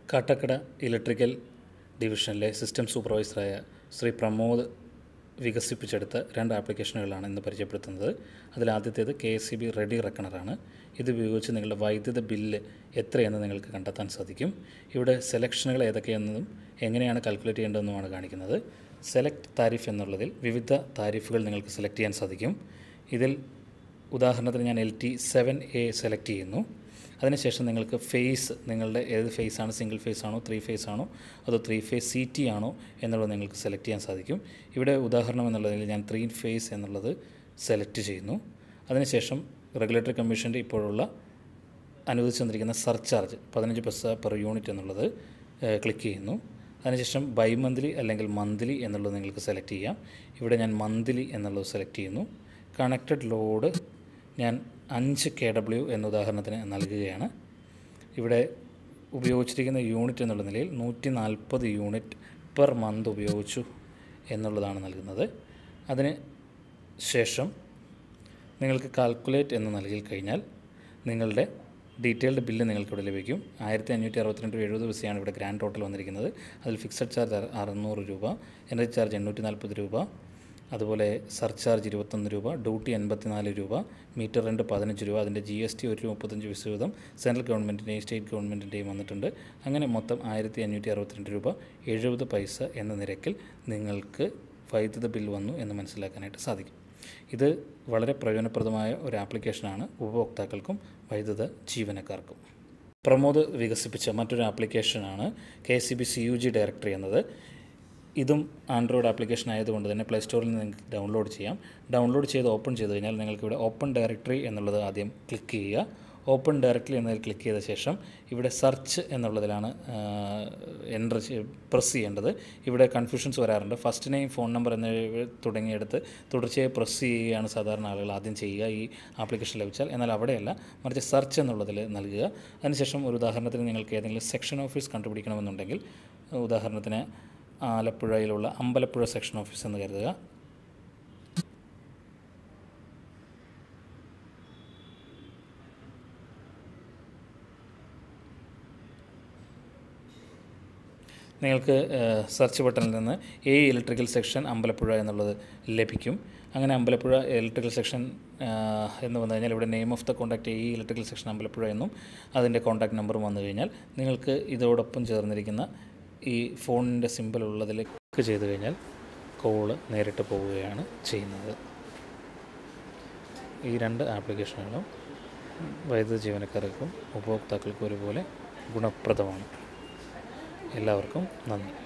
Kattakada electrical ഡിവിഷനിലെ system സൂപ്പർവൈസറായ ശ്രീ പ്രമോദ് വികസിപ്പിച്ചെടുത്ത രണ്ട് ആപ്ലിക്കേഷനുകളാണ് ഇന്ന് പരിചയപ്പെടുത്തുന്നത് അതിലാദ്യത്തേത് K S C B ready റെക്കണറാണ് ഇത് ഉപയോഗിച്ച് നിങ്ങളുടെ വൈദ്യുത ബില്ല് എത്രയെന്ന് നിങ്ങൾക്ക് കണ്ടെത്താൻ സാധിക്കും ഇവിടെ സെലക്ഷനുകൾ ഏതൊക്കെയെന്നതും എങ്ങനെയാണ് കാൽക്കുലേറ്റ് ചെയ്യേണ്ടതെന്നുമാണ് കാണിക്കുന്നത് സെലക്ട് താരിഫ് എന്നുള്ളതിൽ വിവിധ താരിഫുകൾ നിങ്ങൾക്ക് സെലക്ട് ചെയ്യാൻ സാധിക്കും ഇതിൽ ഉദാഹരണത്തിന് ഞാൻ L T seven A select ചെയ്യുന്നു അതിനുശേഷം നിങ്ങൾക്ക് ഫേസ് നിങ്ങളുടെ ഏത് ഫേസ് ആണ് സിംഗിൾ ഫേസ് ആണോ ത്രീ ഫേസ് ആണോ അതോ ത്രീ ഫേസ് സി ടി ആണോ എന്നുള്ളത് നിങ്ങൾക്ക് സെലക്ട് ചെയ്യാൻ സാധിക്കും ഇവിടെ ഉദാഹരണം എന്നുള്ളതിൽ ഞാൻ ത്രീ ഫേസ് എന്നുള്ളത് സെലക്ട് ചെയ്യുന്നു അതിനുശേഷം റെഗുലേറ്ററി കമ്മീഷൻ്റെ ഇപ്പോഴുള്ള അനുവദിച്ചു തന്നിരിക്കുന്ന സർചാർജ് പതിനഞ്ച് പൈസ പെർ യൂണിറ്റ് എന്നുള്ളത് ക്ലിക്ക് ചെയ്യുന്നു അതിനുശേഷം ബൈ മന്ത്ലി അല്ലെങ്കിൽ മന്ത്ലി എന്നുള്ളത് നിങ്ങൾക്ക് സെലക്ട് ചെയ്യാം ഇവിടെ ഞാൻ മന്ത്ലി എന്നുള്ളത് സെലക്ട് ചെയ്യുന്നു കണക്റ്റഡ് ലോഡ് ഞാൻ അഞ്ച് കെ ഡബ്ല്യു എന്ന ഉദാഹരണത്തിന് നൽകുകയാണ് ഇവിടെ ഉപയോഗിച്ചിരിക്കുന്ന യൂണിറ്റ് എന്നുള്ള നിലയിൽ നൂറ്റി നാൽപ്പത് യൂണിറ്റ് പെർ മന്ത് ഉപയോഗിച്ചു എന്നുള്ളതാണ് നൽകുന്നത് അതിന് ശേഷം നിങ്ങൾക്ക് കാൽക്കുലേറ്റ് എന്ന് നൽകി കഴിഞ്ഞാൽ നിങ്ങളുടെ ഡീറ്റെയിൽഡ് ബില്ല് നിങ്ങൾക്കിവിടെ ലഭിക്കും ആയിരത്തി അഞ്ഞൂറ്റി അറുപത്തിരണ്ട് രൂപ എഴുപത് പൈസയാണ് ഇവിടെ ഗ്രാൻഡ് ടോട്ടൽ വന്നിരിക്കുന്നത് അതിൽ ഫിക്സഡ് ചാർജ് അറുന്നൂറ് രൂപ എനർജി ചാർജ് എണ്ണൂറ്റി നാൽപ്പത് രൂപ അതുപോലെ സർചാർജ് ഇരുപത്തൊന്ന് രൂപ ഡ്യൂട്ടി എൺപത്തിനാല് രൂപ മീറ്റർ റെൻ്റ് പതിനഞ്ച് രൂപ അതിൻ്റെ ജി എസ് ടി ഒരു മുപ്പത്തഞ്ച് പൈസ വീതം സെൻട്രൽ ഗവൺമെൻറ്റിൻ്റെയും സ്റ്റേറ്റ് ഗവൺമെൻറ്റിൻ്റെയും വന്നിട്ടുണ്ട് അങ്ങനെ മൊത്തം ആയിരത്തി അഞ്ഞൂറ്റി അറുപത്തിരണ്ട് രൂപ എഴുപത് പൈസ എന്ന നിരക്കിൽ നിങ്ങൾക്ക് വൈദ്യുത ബിൽ വന്നു എന്ന് മനസ്സിലാക്കാനായിട്ട് സാധിക്കും ഇത് വളരെ പ്രയോജനപ്രദമായ ഒരു ആപ്ലിക്കേഷനാണ് ഉപഭോക്താക്കൾക്കും വൈദ്യുത ജീവനക്കാർക്കും പ്രമോദ് വികസിപ്പിച്ച മറ്റൊരു ആപ്ലിക്കേഷനാണ് K C B C U G directory എന്നത് ഇതും ആൻഡ്രോയിഡ് ആപ്ലിക്കേഷൻ ആയതുകൊണ്ട് തന്നെ പ്ലേ സ്റ്റോറിൽ നിന്ന് നിങ്ങൾക്ക് ഡൗൺലോഡ് ചെയ്യാം ഡൗൺലോഡ് ചെയ്ത് ഓപ്പൺ ചെയ്ത് കഴിഞ്ഞാൽ നിങ്ങൾക്ക് ഇവിടെ ഓപ്പൺ ഡയറക്ടറി എന്നുള്ളത് ആദ്യം ക്ലിക്ക് ചെയ്യുക ഓപ്പൺ ഡയറക്ടറി എന്നതിൽ ക്ലിക്ക് ചെയ്ത ശേഷം ഇവിടെ സെർച്ച് എന്നുള്ളതിലാണ് എൻ്റർ പ്രസ് ചെയ്യേണ്ടത് ഇവിടെ കൺഫ്യൂഷൻസ് വരാറുണ്ട് ഫസ്റ്റ് നെയിം ഫോൺ നമ്പർ എന്നിവ തുടങ്ങിയെടുത്ത് തുടർച്ചയായി പ്രസ് ചെയ്യുകയാണ് സാധാരണ ആളുകൾ ആദ്യം ചെയ്യുക ഈ ആപ്ലിക്കേഷൻ ലഭിച്ചാൽ എന്നാൽ അവിടെയല്ല മറിച്ച് സെർച്ച് എന്നുള്ളതിൽ നൽകുക അതിനുശേഷം ഒരു ഉദാഹരണത്തിന് നിങ്ങൾക്ക് ഏതെങ്കിലും സെക്ഷൻ ഓഫീസ് കണ്ടുപിടിക്കണമെന്നുണ്ടെങ്കിൽ ഉദാഹരണത്തിന് ആലപ്പുഴയിലുള്ള അമ്പലപ്പുഴ സെക്ഷൻ ഓഫീസ് എന്ന് കരുതുക നിങ്ങൾക്ക് സെർച്ച് ബട്ടണിൽ നിന്ന് എ ഇലക്ട്രിക്കൽ സെക്ഷൻ അമ്പലപ്പുഴ എന്നുള്ളത് ലഭിക്കും അങ്ങനെ അമ്പലപ്പുഴ ഇലക്ട്രിക്കൽ സെക്ഷൻ എന്ന് വന്നു കഴിഞ്ഞാൽ ഇവിടെ name of the contact A electrical section Ambalappuzha എന്നും അതിൻ്റെ കോൺടാക്റ്റ് നമ്പറും വന്നു കഴിഞ്ഞാൽ നിങ്ങൾക്ക് ഇതോടൊപ്പം ചേർന്നിരിക്കുന്ന ഈ ഫോണിൻ്റെ സിമ്പിൾ ഉള്ളതിൽ ക്ലിക്ക് ചെയ്ത് കഴിഞ്ഞാൽ കോള് നേരിട്ട് പോവുകയാണ് ചെയ്യുന്നത് ഈ രണ്ട് ആപ്ലിക്കേഷനുകളും വൈദ്യുത ജീവനക്കാർക്കും ഉപഭോക്താക്കൾക്കും ഒരുപോലെ ഗുണപ്രദമാണ് എല്ലാവർക്കും നന്ദി